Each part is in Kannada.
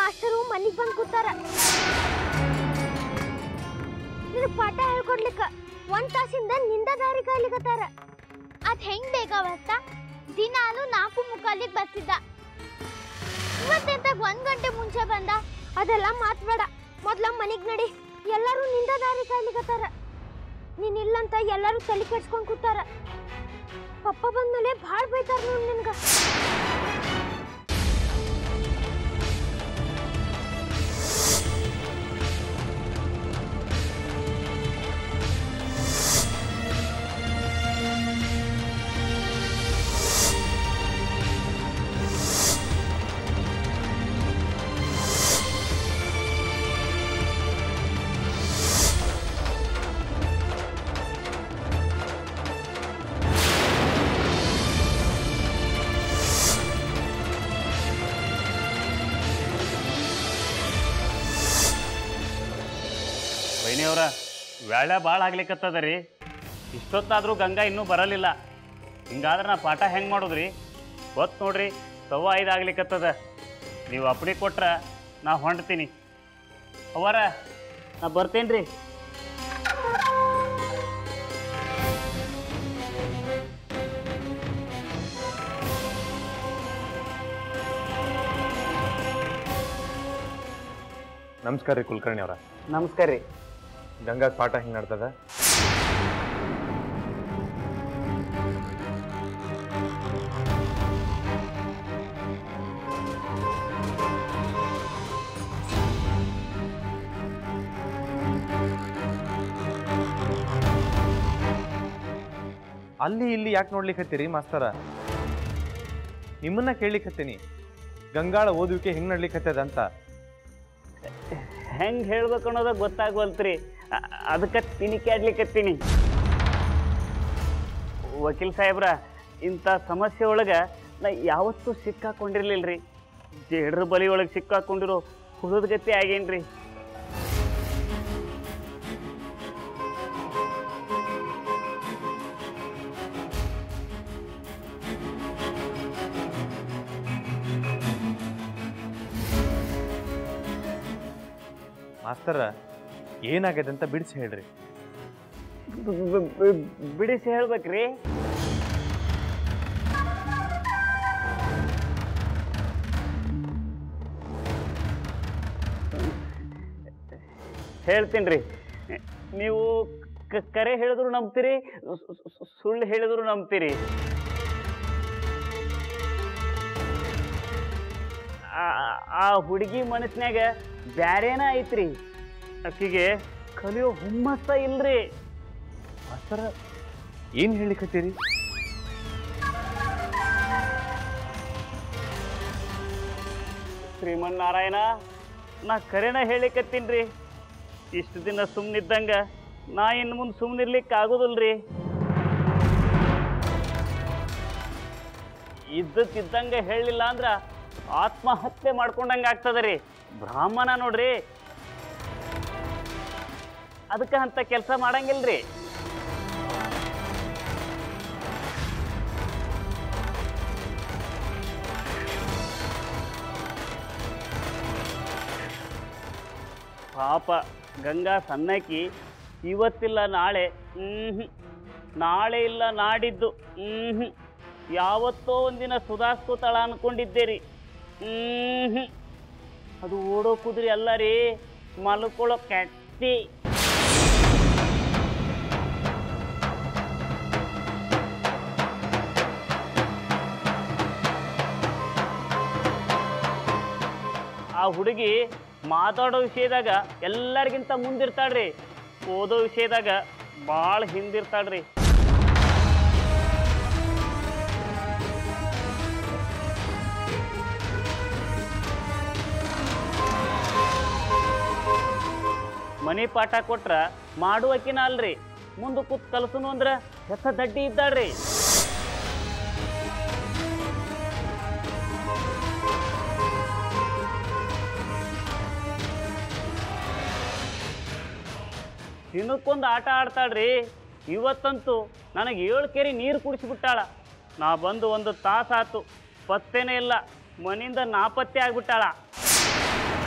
ಮಾಸ್ತರು ಮನಿಗ್ ಬಂದ್ ಕೂತಾರ ನಿನ್ ಪಾಠ ಹೇಳ್ಕೊಡ್ಲಿಕ್ಕ ಒಂದ್ ತಾಸಿಂದ ನಿಂದ ದಾರಿ ಕಾಯ್ಲಿಕತ್ತಾರ ಅದ್ ಹೆಂಗ್ ಬೇಕಾವತ್ತ ದಿನಾಲು ನಾಲ್ಕು ಮುಕ್ಕಾಲಿಗೆ ಬರ್ತಿದ್ದ ಇವತ್ತೆಂತ ಒಂದ್ ಗಂಟೆ ಮುಂಚೆ ಬಂದ ಅದೆಲ್ಲ ಮಾತ್ಬೇಡ ಮೊದ್ಲ ಮನಿಗ್ ನಡಿ ಎಲ್ಲರೂ ನಿಂದ ದಾರಿ ಕಾಯ್ಲಿಕತ್ತಾರ ನೀನ್ ಇಲ್ಲಂತ ಎಲ್ಲರೂ ತಲೆ ಕೆಡ್ಸ್ಕೊಂಡ್ ಕೂತಾರ ಪಪ್ಪ ಬಂದ್ಮೇಲೆ ಭಾಳ ಬೈತಾರ ನೋಡ್ ನಿನ್ಗ ವೈನಿಯವರ ವೇಳೆ ಭಾಳ ಆಗ್ಲಿಕ್ಕತ್ತದ ರೀ ಇಷ್ಟೊತ್ತಾದರೂ ಗಂಗಾ ಇನ್ನೂ ಬರಲಿಲ್ಲ ಹಿಂಗಾದ್ರೆ ನಾ ಪಾಠ ಹೆಂಗೆ ಮಾಡೋದ್ರಿ ಗೊತ್ತು ನೋಡ್ರಿ ತವ ಐದು ಆಗ್ಲಿಕ್ಕತ್ತದ ನೀವು ಅಪ್ಪಡಿ ಕೊಟ್ರ ನಾ ಹೊಂಡ್ತೀನಿ ಅವರ ನಾ ಬರ್ತೇನೆ ರೀ ನಮಸ್ಕಾರ ರೀ ಕುಲಕರ್ಣಿ ಅವರ ನಮಸ್ಕಾರ ರೀ ಗಂಗಾದ ಪಾಠ ಹಿಂಗೆ ನಡ್ತದ ಅಲ್ಲಿ ಇಲ್ಲಿ ಯಾಕೆ ನೋಡ್ಲಿಕ್ಕತ್ತೀರಿ ಮಾಸ್ತರ ನಿಮ್ಮನ್ನ ಕೇಳ್ಲಿಕ್ಕತ್ತೀನಿ ಗಂಗಾಳ ಓದುವಿಕೆ ಹೆಂಗ್ ನಡ್ಲಿಕ್ಕತ್ತದ ಅಂತ ಹೆಂಗೆ ಹೇಳ್ಬೇಕು ಅನ್ನೋದ ಗೊತ್ತಾಗ್ವಲ್ತ್ರಿ ಅ- ಅದಕ್ಕೆ ತಿನಿಕ್ಯಾಡ್ಲಿಕ್ಕತ್ತೀನಿ ವಕೀಲ್ ಸಾಹೇಬ್ರ ಇಂಥ ಸಮಸ್ಯೆ ಒಳಗೆ ನಾ ಯಾವತ್ತೂ ಸಿಕ್ಕಾಕೊಂಡಿರ್ಲಿಲ್ಲ ರೀ ಜೇಡ್ರ ಬಲಿ ಒಳಗೆ ಸಿಕ್ಕಾಕೊಂಡಿರೋ ಹುಡುದ ಗತಿ ಆಗೇನ್ರಿ ಮಾಸ್ತರ ಏನಾಗ್ಯದ ಅಂತ ಬಿಡಿಸಿ ಹೇಳ್ರಿ ಬ- ಬ- ಬ- ಬಿಡಿಸಿ ಹೇಳ್ಬೇಕ್ರಿ ಹೇಳ್ತೀನಿ ರೀ ನೀವು ಕ- ಕರೆ ಹೇಳಿದ್ರು ನಂಬ್ತೀರಿ ಸು- ಸು- ಸುಳ್ಳು ಹೇಳಿದ್ರು ನಂಬ್ತೀರಿ ಆ- ಆ ಹುಡುಗಿ ಮನಸ್ನ್ಯಾಗ ಬ್ಯಾರೇನ ಐತ್ರಿ ಆಕಿಗೆ ಕಲಿಯೋ ಹುಮ್ಮಸ್ಸ ಇಲ್ರಿ ಮಾಸ್ತರ ಏನ್ ಹೇಳಿಕತ್ತೀರಿ ಶ್ರೀಮನ್ನಾರಾಯಣ ನಾ ಕರೆನ ಹೇಳಿಕತ್ತೀನ್ರಿ ಇಷ್ಟು ದಿನ ಸುಮ್ಮನಿದ್ದಂಗ ನಾ ಇನ್ನು ಮುಂದೆ ಸುಮ್ಮನಿರ್ಲಿಕ್ಕೆ ಆಗೋದಿಲ್ರಿ ಇದ್ದಕ್ಕಿದ್ದಂಗೆ ಹೇಳಿಲ್ಲ ಅಂದ್ರ ಆತ್ಮಹತ್ಯೆ ಮಾಡ್ಕೊಂಡಂಗೆ ಆಗ್ತದ ರೀ ಬ್ರಾಹ್ಮಣ ನೋಡ್ರಿ ಅದಕ್ಕೆ ಅಂತ ಕೆಲಸ ಮಾಡಂಗಿಲ್ರಿ ಪಾಪ ಗಂಗಾ ಸಣ್ಣಕಿ ಇವತ್ತಿಲ್ಲ ನಾಳೆ ಹ್ಮ್ ನಾಳೆ ಇಲ್ಲ ನಾಡಿದ್ದು ಹ್ಮ್ ಯಾವತ್ತೋ ಒಂದಿನ ಸುಧಾರಿಸ್ಕೋತಾಳ ಅನ್ಕೊಂಡಿದ್ದೆ ರೀ ಹ್ಮ್ ಅದು ಓಡೋ ಕುದುರೆ ಅಲ್ಲ ರೀ ಮಲ್ಕೊಳ್ಳೋ ಕಟ್ಟಿ ಆ ಹುಡುಗಿ ಮಾತಾಡೋ ವಿಷಯದಾಗ ಎಲ್ಲರಿಗಿಂತ ಮುಂದಿರ್ತಾಳ್ರಿ ಓದೋ ವಿಷಯದಾಗ ಭಾಳ ಹಿಂದಿರ್ತಾಳ್ರಿ ಮನಿ ಪಾಠ ಕೊಟ್ರ ಮಾಡುವಕಿನ ಅಲ್ರಿ ಮುಂದೆ ಕೂತ್ ಕಲ್ಸುನು ಅಂದ್ರ ಹೆಸ ದಡ್ಡಿ ಇದ್ದಾಳ್ರಿ ದಿನಕ್ಕೊಂದು ಆಟ ಆಡ್ತಾಳ್ರಿ ಇವತ್ತಂತೂ ನನಗೆ ಏಳು ಕೆರೆ ನೀರು ಕುಡಿಸಿಬಿಟ್ಟಾಳ ನಾ ಬಂದು ಒಂದು ತಾಸಾತು ಪತ್ತೆನೇ ಇಲ್ಲ ಮನೆಯಿಂದ ನಾಪತ್ತೆ ಆಗ್ಬಿಟ್ಟಾಳ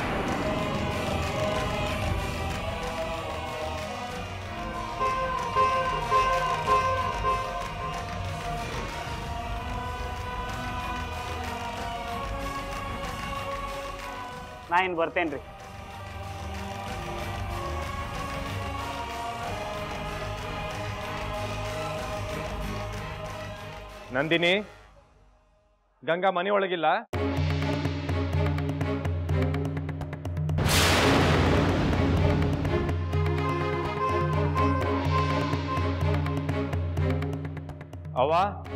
ನಾ ಇನ್ನು ಬರ್ತೇನೆ ರೀ ನಂದಿನಿ ಗಂಗಾ ಮನೆ ಒಳಗಿಲ್ಲ ಅವ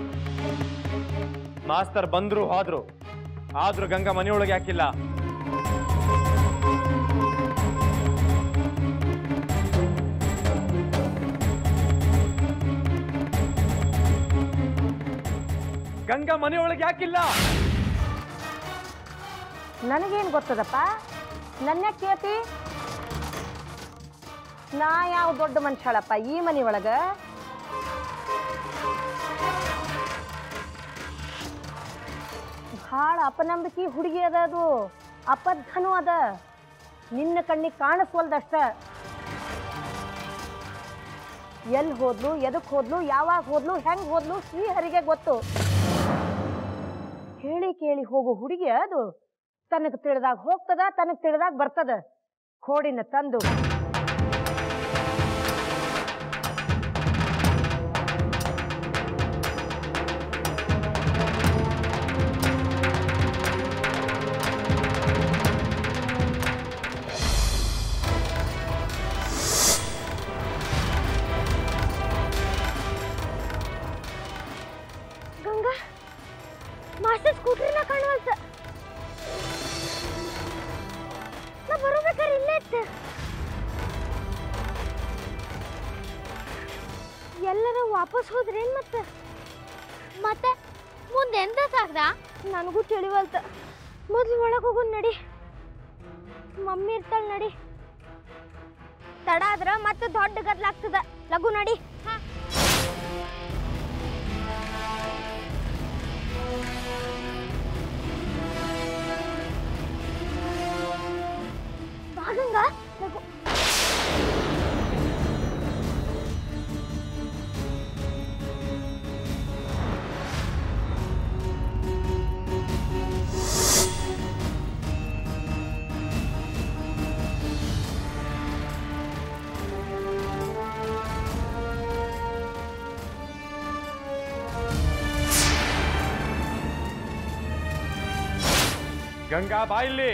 ಮಾಸ್ತರ್ ಬಂದ್ರು ಹೋದ್ರು ಆದ್ರೂ ಗಂಗಾ ಮನೆಯೊಳಗೆ ಯಾಕಿಲ್ಲ ಗಂಗಾ ಮನೆಯೊಳಗೆ ಯಾಕಿಲ್ಲ ನನಗೇನು ಗೊತ್ತದಪ್ಪ ನನ್ನ ಕೇಳ್ತಿ ನಾ ಯಾವ ದೊಡ್ಡ ಮನುಷ್ಯಳಪ್ಪ ಈ ಮನೆ ಒಳಗ ಭಾಳ ಅಪನಂಬಿಕೆ ಹುಡುಗಿ ಅದ ಅದು ಅಪಧನೂ ಅದ ನಿನ್ನ ಕಣ್ಣಿಗೆ ಕಾಣಿಸ್ವಲ್ದಷ್ಟ ಎಲ್ಲಿ ಹೋದ್ಲು ಎದಕ್ ಹೋದ್ಲು ಯಾವಾಗ ಹೋದ್ಲು ಹೆಂಗ್ ಹೋದ್ಲು ಶ್ರೀಹರಿಗೆ ಗೊತ್ತು ಹೇಳಿ ಕೇಳಿ ಹೋಗೋ ಹುಡುಗಿ ಅದು ತನಗೆ ತಿಳಿದಾಗ ಹೋಗ್ತದ ತನಗೆ ತಿಳಿದಾಗ ಬರ್ತದ ಕೋಡಿನ ತಂದು ಗಂಗಾ ಮಾಸ್ಟರ್ ಸ್ಕೂಟ್ರಿನ ಕಾಣುವಲ್ತ ನಾ ಬರೋಬೇಕಾದ್ರೆ ಇಲ್ಲೇ ಇತ್ತು ಎಲ್ಲರ ವಾಪಸ್ ಹೋದ್ರೇನ್ ಮತ್ತೆ ಮತ್ತೆ ಮುಂದೆ ಎಂತ ಸಾಕ್ದ ನನಗೂ ತಿಳಿವಲ್ತ ಮೊದ್ಲು ಒಳಗೆ ಹೋಗೋನ್ ನಡಿ ಮಮ್ಮಿ ಇರ್ತಾಳ ನಡಿ ತಡ ಆದ್ರ ಮತ್ತೆ ದೊಡ್ಡ ಗದ್ಲಾಗ್ತದ ಲಘು ನಡಿ ಬಾ ಗಂಗಾ ಲಘು ಗಂಗಾ ಬಾ ಇಲ್ಲಿ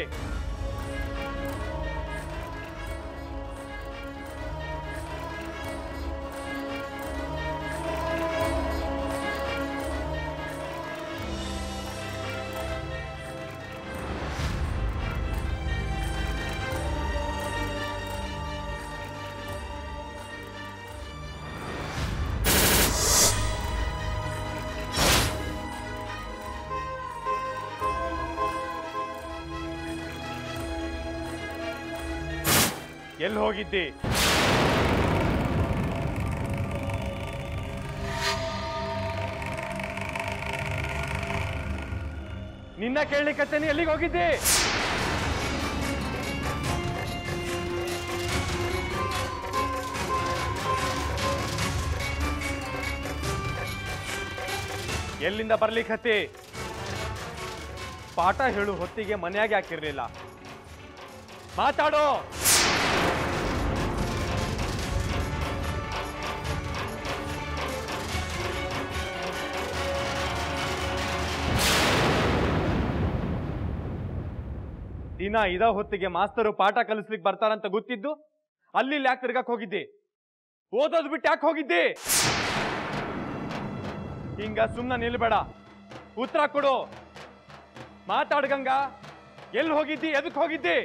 ಎಲ್ಲಿ ಹೋಗಿದ್ದಿ ನಿನ್ನ ಕೇಳಲಿಕ್ಕತ್ತೇನೆ ಎಲ್ಲಿಗೆ ಹೋಗಿದ್ದಿ ಎಲ್ಲಿಂದ ಬರ್ಲಿಕ್ಕತ್ತಿ ಪಾಠ ಹೇಳು ಹೊತ್ತಿಗೆ ಮನ್ಯಾಗ ಯಾಕಿರ್ಲಿಲ್ಲ ಮಾತಾಡೋ ದಿನ ಇದ ಹೊತ್ತಿಗೆ ಮಾಸ್ತರು ಪಾಠ ಕಲಿಸ್ಲಿಕ್ಕೆ ಬರ್ತಾರಂತ ಗೊತ್ತಿದ್ದು ಅಲ್ಲಿ ಯಾಕೆ ತಿರ್ಗಕ್ ಹೋಗಿದ್ದಿ ಓದೋದ್ ಬಿಟ್ಟು ಯಾಕೆ ಹೋಗಿದ್ದಿ ಹಿಂಗ ಸುಮ್ಮನೆ ನಿಲ್ಬೇಡ ಉತ್ತರ ಕೊಡು ಮಾತಾಡ್ ಗಂಗಾ ಎಲ್ಲಿ ಹೋಗಿದ್ದಿ ಎದಕ್ ಹೋಗಿದ್ದಿ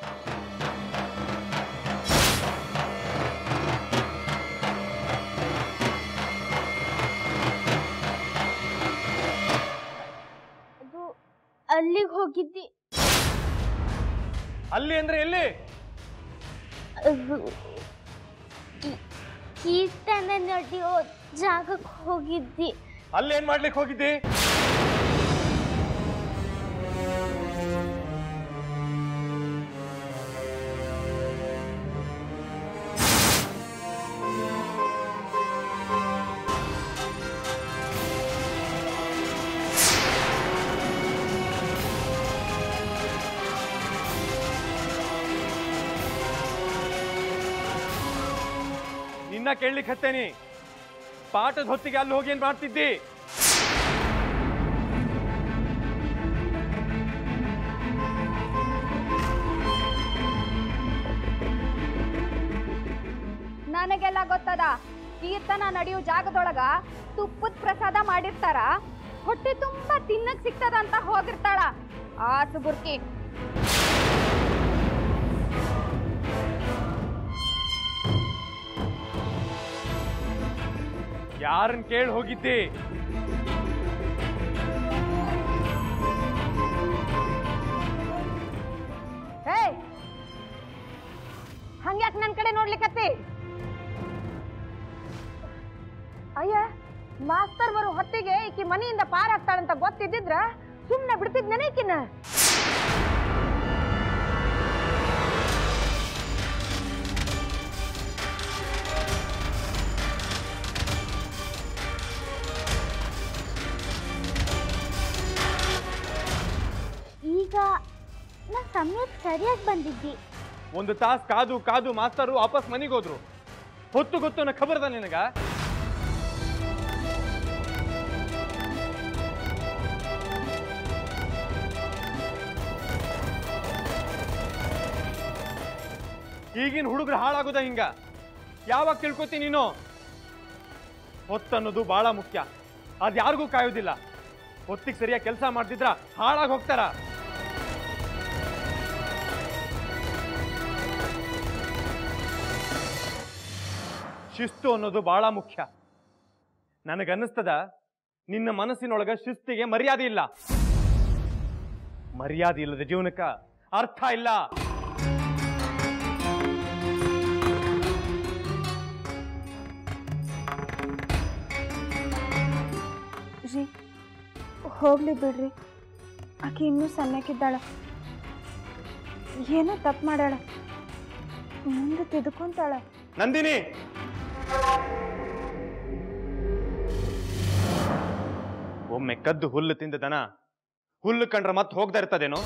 ಅದು ಅಲ್ಲಿಗೆ ಹೋಗಿದ್ದಿ ಅಲ್ಲಿ ಅಂದ್ರೆ ಎಲ್ಲಿ ಅದು ಕೀ- ಕೀರ್ತನ ನಡೆಯೋ ಜಾಗಕ್ಕೆ ಹೋಗಿದ್ದಿ ಅಲ್ಲಿ ಏನ್ ಮಾಡ್ಲಿಕ್ಕೆ ಹೋಗಿದ್ದಿ ಕೇಳಲಿಕ್ಕೆ ಹತ್ತೇನಿ ಪಾಠದ ಹೊತ್ತಿಗೆ ಅಲ್ಲಿ ಹೋಗಿ ಏನ್ ಮಾಡ್ತಿದ್ದಿ ನನಗೆಲ್ಲ ಗೊತ್ತದ ಕೀರ್ತನ ನಡೆಯೋ ಜಾಗದೊಳಗ ತುಪ್ಪದ ಪ್ರಸಾದ ಮಾಡಿರ್ತಾರ ಹೊಟ್ಟೆ ತುಂಬಾ ತಿನ್ನಕ್ ಸಿಗ್ತದ ಅಂತ ಹೋಗಿರ್ತಾಳ ಆ ಸುಬುರ್ಕಿ ಯಾರನ್ ಕೇಳಿ ಹೋಗಿದ್ದಿ ಹೇ ಹಂಗ್ಯಾಕ್ ನನ್ ಕಡೆ ನೋಡ್ಲಿಕತ್ತಿ ಅಯ್ಯ ಮಾಸ್ತರ್ ಬರೋ ಹೊತ್ತಿಗೆ ಈಕಿ ಮನೆಯಿಂದ ಪಾರಾಗ್ತಾಳಂತ ಗೊತ್ತಿದ್ದಿದ್ರ ಸುಮ್ನೆ ಬಿಡ್ತಿದ್ನೇನೆ ಈಕಿನ ಈಗ ನಾ ಸಮಯಕ್ಕೆ ಸರಿಯಾಗಿ ಬಂದಿದ್ದಿ ಒಂದು ತಾಸ್ ಕಾದು ಕಾದು ಮಾಸ್ತರು ವಾಪಸ್ ಮನೆಗೆ ಹೋದ್ರು ಹೊತ್ತು ಗೊತ್ತು ಅನ್ನೋ ಖಬರ್ದ ನಿನಗ ಈಗಿನ ಹುಡುಗರು ಹಾಳಾಗೋದ ಹಿಂಗ ಯಾವಾಗ ತಿಳ್ಕೊತಿ ನೀನು ಹೊತ್ತನ್ನೋದು ಬಹಳ ಮುಖ್ಯ ಅದ್ ಯಾರಿಗೂ ಕಾಯೋದಿಲ್ಲ ಹೊತ್ತಿಗೆ ಸರಿಯಾಗಿ ಕೆಲಸ ಮಾಡ್ತಿದ್ರ ಹಾಳಾಗಿ ಹೋಗ್ತಾರ ಶಿಸ್ತು ಅನ್ನೋದು ಬಹಳ ಮುಖ್ಯ ನನಗನ್ನಿಸ್ತದ ನಿನ್ನ ಮನಸ್ಸಿನೊಳಗ ಶಿಸ್ತಿಗೆ ಮರ್ಯಾದೆ ಇಲ್ಲ ಮರ್ಯಾದೆ ಇಲ್ಲದ ಜೀವನಕ್ಕ ಅರ್ಥ ಇಲ್ಲ ರೀ ಹೋಗ್ಲಿ ಬಿಡ್ರಿ ಆಕೆ ಇನ್ನೂ ಸಣ್ಣಕ್ಕಿದ್ದಾಳ ಏನೋ ತಪ್ಪು ಮಾಡ್ಯಾಳ ಮುಂದೆ ತಿದ್ಕೊಂತಾಳ ನಂದಿನಿ ಒಮ್ಮೆ ಕದ್ದು ಹುಲ್ಲು ತಿಂದ ದನ ಹುಲ್ಲು ಕಂಡ್ರೆ ಮತ್ತೆ ಹೋಗ್ತಾ ಇರ್ತದೇನೋ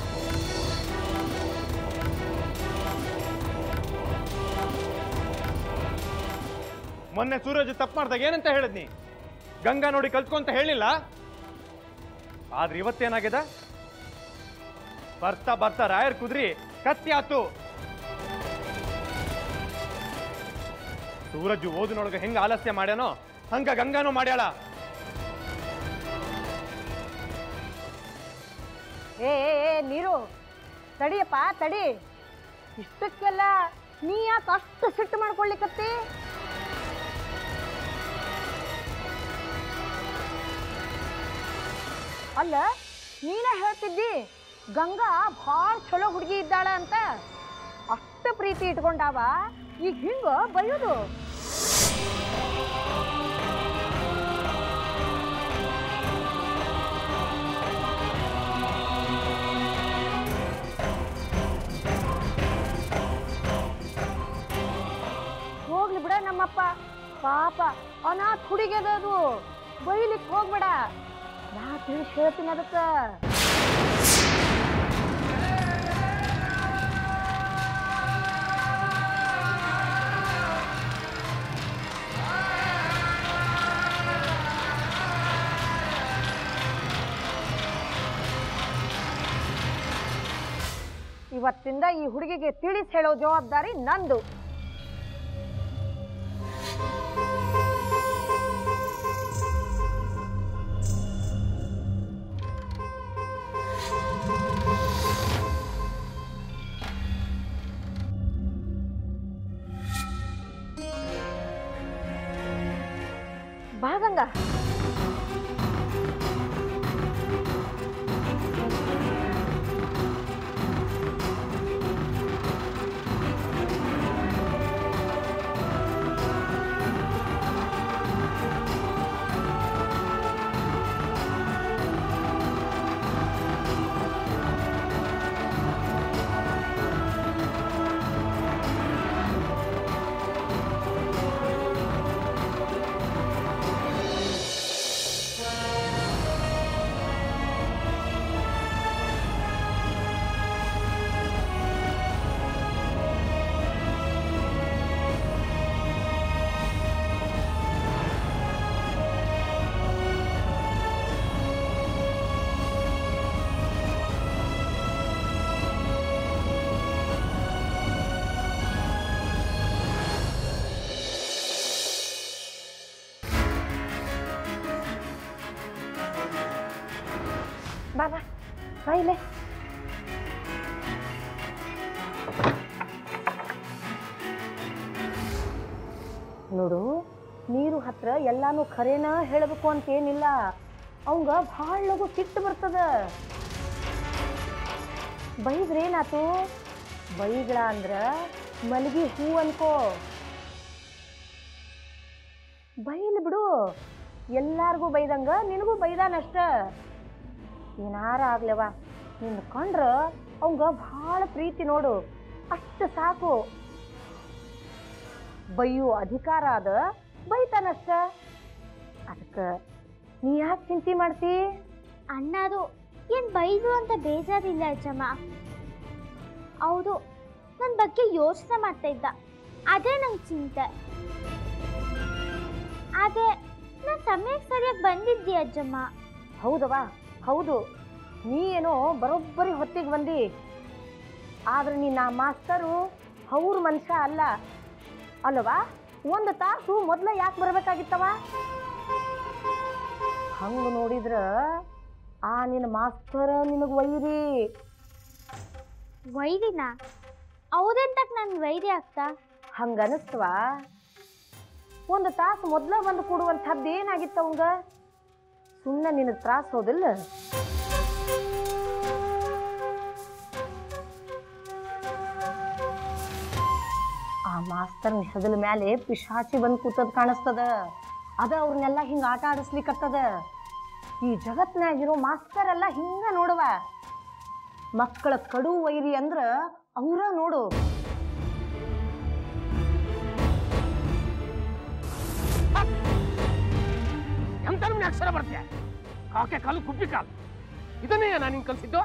ಮೊನ್ನೆ ಸೂರಜ್ ತಪ್ಪು ಮಾಡ್ದಾಗ ಏನಂತ ಹೇಳಿದ್ನಿ ಗಂಗಾ ನೋಡಿ ಕಲ್ತ್ಕೊಂತ ಹೇಳಿಲ್ಲ ಆದ್ರೆ ಇವತ್ತೇನಾಗಿದೆ ಬರ್ತಾ ಬರ್ತಾ ರಾಯರ್ ಕುದ್ರಿ ಕತ್ತಿ ಆತು ಸೂರಜ್ ಓದಿನೊಳಗೆ ಹೆಂಗ ಆಲಸ್ಯ ಮಾಡ್ಯಾನೋ ಹಂಗ ಗಂಗಾನೂ ಮಾಡ್ಯಾಳ ಏ ಏ, ಏ ನೀರು ತಡಿಯಪ್ಪ ತಡಿ ಇಷ್ಟಕ್ಕೆಲ್ಲ ನೀ ಯಾಕೆ ಅಷ್ಟು ಸಿಟ್ಟು ಮಾಡ್ಕೊಳ್ಲಿಕತ್ತಿ ಅಲ್ಲ ನೀನ ಹೇಳ್ತಿದ್ದಿ ಗಂಗಾ ಭಾಳ ಚಲೋ ಹುಡುಗಿ ಇದ್ದಾಳ ಅಂತ ಅಷ್ಟು ಪ್ರೀತಿ ಇಟ್ಕೊಂಡಾವ ಈಗ ಹಿಂಗ ಬೈಯೋದು ಹೋಗ್ಲಿ ಬಿಡ ನಮ್ಮಪ್ಪ ಪಾಪ ಅನಾಥ ಹುಡುಗಿಯದ ಅದು ಬೈಲಿಕ್ ಹೋಗ್ಬೇಡ ನಾ ತಿಳಿಸಿ ಹೇಳ್ತೀನಿ ಅದಕ್ಕ ಇವತ್ತಿಂದ ಈ ಹುಡುಗಿಗೆ ತಿಳಿಸಿ ಹೇಳೋ ಜವಾಬ್ದಾರಿ ನಂದು ಬಾ ಗಂಗಾ ಬಾ ಬಾ ಬಾ ಇಲ್ಲೇ ನೋಡು ನೀರು ಹತ್ರ ಎಲ್ಲಾನು ಖರೇನ ಹೇಳಬೇಕು ಅಂತ ಏನಿಲ್ಲ ಅವಂಗ ಭಾಳ ಲಗು ಸಿಟ್ಟು ಬರ್ತದ ಬೈದ್ರೇನಾತು ಬೈಗಳ ಅಂದ್ರ ಮಲಗಿ ಹೂ ಅನ್ಕೋ ಬೈಲ್ ಬಿಡು ಎಲ್ಲಾರ್ಗೂ ಬೈದಂಗ ನಿನಗೂ ಬೈದಾನಷ್ಟ ಏನಾರ ಆಗ್ಲವ ನಿನ್ನ ಕಂಡ್ರ ಅವಂಗ ಭಾಳ ಪ್ರೀತಿ ನೋಡು ಅಷ್ಟು ಸಾಕು ಬೈಯೋ ಅಧಿಕಾರ ಅದ ಬೈತಾನಷ್ಟ ಅದಕ್ಕೆ ನೀ ಯಾಕೆ ಚಿಂತೆ ಮಾಡ್ತಿ ಅಣ್ಣದು ಏನ್ ಬೈದು ಅಂತ ಬೇಜಾರಿಲ್ಲ ಅಜ್ಜಮ್ಮ ಹೌದು ನನ್ನ ಬಗ್ಗೆ ಯೋಚನೆ ಮಾಡ್ತಾ ಇದ್ದ ಅದೇ ನಂಗೆ ಚಿಂತೆ ಅದೇ ನಾನು ಸಮಯಕ್ಕೆ ಸರಿಯಾಗಿ ಬಂದಿದ್ದಿ ಅಜ್ಜಮ್ಮ ಹೌದವ ಹೌದು ನೀ ಏನೋ ಬರೋಬ್ಬರಿ ಹೊತ್ತಿಗೆ ಬಂದಿ ಆದ್ರೆ ನೀನು ಆ ಮಾಸ್ತರು ಅವ್ರ ಮನುಷ್ಯ ಅಲ್ಲ ಅಲ್ಲವಾ ಒಂದು ತಾಸು ಮೊದಲ ಯಾಕೆ ಬರಬೇಕಾಗಿತ್ತವ ಹಂಗ ನೋಡಿದ್ರ ಆ ನಿನ್ನ ಮಾಸ್ತರ ನಿನಗೆ ವೈರಿ ವೈರಿನ ಹೌದಂತಕ್ ನಾನು ವೈರಿ ಆಗ್ತಾ ಹಂಗ ಅನಿಸ್ತವ ಒಂದು ತಾಸು ಮೊದಲ ಬಂದು ಕೊಡುವಂಥದ್ದು ಏನಾಗಿತ್ತು ಅವಂಗ ಸುಮ್ಮನೆ ನಿನಗೆ ತ್ರಾಸ ಹೋದಿಲ್ಲ ಆ ಮಾಸ್ತರ್ ಹೆಗಲ ಮ್ಯಾಲೆ ಪಿಶಾಚಿ ಬಂದು ಕೂತದ್ ಕಾಣಿಸ್ತದ ಅದ ಅವ್ರನ್ನೆಲ್ಲ ಹಿಂಗ ಆಟ ಆಡಿಸ್ಲಿಕ್ಕತ್ತದ ಈ ಜಗತ್ನಾಗಿರೋ ಮಾಸ್ತರ್ ಎಲ್ಲ ಹಿಂಗ ನೋಡುವ ಮಕ್ಕಳ ಕಡು ವೈರಿ ಅಂದ್ರ ಅವ್ರ ನೋಡು ಎಂತ ನಮ್ಗೆ ಅಕ್ಷರ ಬರ್ತೀಯ ಕಾಕೆ ಕಾಲು ಕುಪ್ಪಿ ಕಾಲು ಇದನ್ನೇ ನಾನು ನಿಂಗೆ ಕಲಿಸಿದ್ದು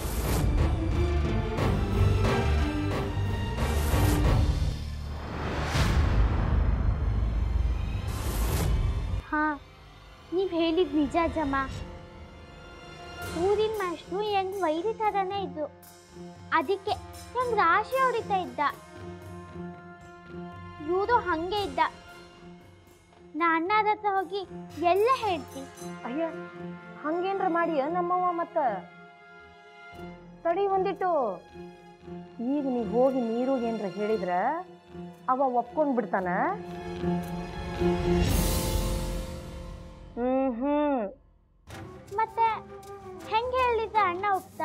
ಹಾ ನೀವು ಹೇಳಿದ್ ನಿಜ ಅಜ್ಜಮ್ಮ ಊರಿನ ಮಾಸ್ಟ್ರು ಹೆಂಗ್ ವೈರಿ ಥರನೇ ಇದ್ದು ಅದಕ್ಕೆ ಹೆಂಗ್ ರಾಶಿ ಹೊಡಿತಾ ಇದ್ದ ಇವರು ಹಂಗೆ ಇದ್ದ ನಾ ಅಣ್ಣದ ಹತ್ರ ಹೋಗಿ ಎಲ್ಲ ಹೇಳ್ತಿ ಅಯ್ಯ ಹಂಗೇನ್ರ ಮಾಡಿ ನಮ್ಮವ್ವ ಮತ್ತ ತಡಿ ಒಂದಿಟ್ಟು ಈಗ ನೀ ಹೋಗಿ ನೀರು ಏನ್ರ ಹೇಳಿದ್ರ ಅವ ಒಪ್ಕೊಂಡ್ ಬಿಡ್ತಾನ ಹ್ಮ್ ಹ್ಮ್ ಮತ್ತೆ ಹೆಂಗೆ ಹೇಳಿದ್ರ ಅಣ್ಣ ಒಪ್ತಾ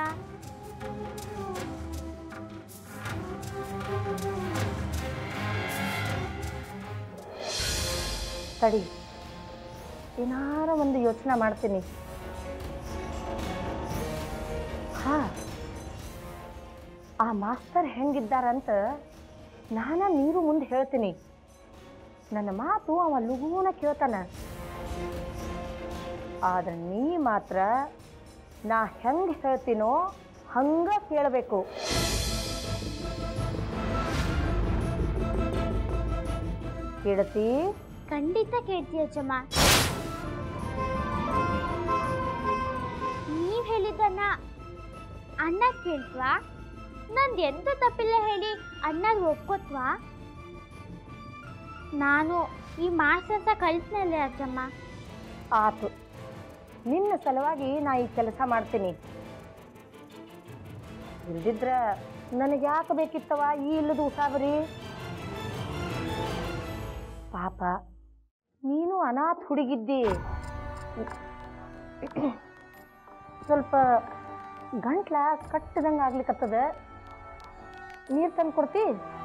ತಡಿ ಏನಾರ ಒಂದು ಯೋಚನೆ ಮಾಡ್ತೀನಿ ಹಾ ಆ ಮಾಸ್ತರ್ ಹೆಂಗಿದ್ದಾರಂತ ನಾನ ನೀರು ಮುಂದೆ ಹೇಳ್ತೀನಿ ನನ್ನ ಮಾತು ಅವ ಲಘೂನ ಕೇಳ್ತಾನ ಆದ್ರೆ ನೀ ಮಾತ್ರ ನಾ ಹೆಂಗ್ ಹೇಳ್ತೀನೋ ಹಂಗ ಕೇಳಬೇಕು ಕೇಳತಿ ಖಂಡಿತ ಕೇಳ್ತಿ ಅಜ್ಜಮ್ಮ ನೀವ್ ಹೇಳಿದ್ದನ್ನ ಅಣ್ಣ ಕೇಳ್ತ್ವಾ ನಂದು ಎಂತ ತಪ್ಪಿಲ್ಲ ಹೇಳಿ ಅಣ್ಣದ್ ಒಪ್ಕೋತ್ವಾ ನಾನು ಈ ಮಾಸ್ಟರ್ಸ ಕಳಿಸ್ನಲ್ಲೇ ಅಜ್ಜಮ್ಮ ಆತು ನಿನ್ನ ಸಲುವಾಗಿ ನಾ ಈ ಕೆಲಸ ಮಾಡ್ತೀನಿ ಇಲ್ದಿದ್ರ ನನಗೆ ಯಾಕೆ ಬೇಕಿತ್ತವ ಈ ಇಲ್ಲದ ಉಸಾಬರಿ ಪಾಪ ನೀನು ಅನಾಥ ಹುಡುಗಿದ್ದಿ ಸ್ವಲ್ಪ ಗಂಟ್ಲ ಕಟ್ಟದಂಗೆ ಆಗ್ಲಿಕ್ಕತ್ತದ ನೀರು ತಂದು ಕೊಡ್ತಿ